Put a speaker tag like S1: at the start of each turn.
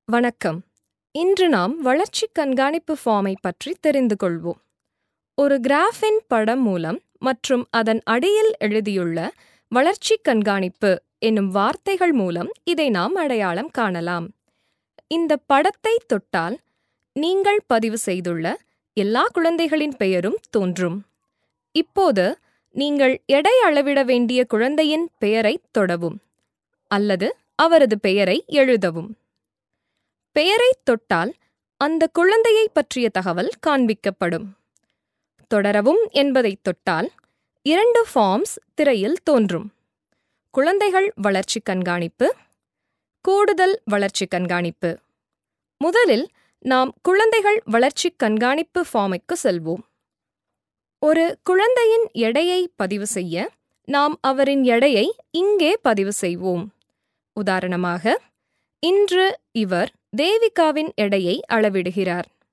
S1: வணக்கம் இன்று நாம் வளர்ச்சி கண்காணிப்பு ஃபார்மை பற்றி தெரிந்து கொள்வோம் ஒரு கிராஃபின் படம் மூலம் மற்றும் அதன் அடியில் எழுதியுள்ள வளர்ச்சி கண்காணிப்பு என்னும் வார்த்தைகள் மூலம் இதை நாம் அடையாளம் காணலாம் இந்த படத்தை தொட்டால் நீங்கள் பதிவு செய்துள்ள எல்லா குழந்தைகளின் பெயரும் தோன்றும் இப்போது நீங்கள் எடை அளவிட வேண்டிய குழந்தையின் பெயரைத் தொடவும் அல்லது அவரது பெயரை எழுதவும் பெயரைத் தொட்டால் அந்த குழந்தையைப் பற்றிய தகவல் காண்பிக்கப்படும் தொடரவும் என்பதைத் தொட்டால் இரண்டு ஃபார்ம்ஸ் திரையில் தோன்றும் குழந்தைகள் வளர்ச்சி கண்காணிப்பு கூடுதல் வளர்ச்சி கண்காணிப்பு முதலில் நாம் குழந்தைகள் வளர்ச்சி கண்காணிப்பு ஃபார்முக்கு செல்வோம் ஒரு குழந்தையின் எடையை பதிவு செய்ய நாம் அவரின் எடையை இங்கே பதிவு செய்வோம் உதாரணமாக இன்று இவர் தேவிகாவின் எடையை அளவிடுகிறார்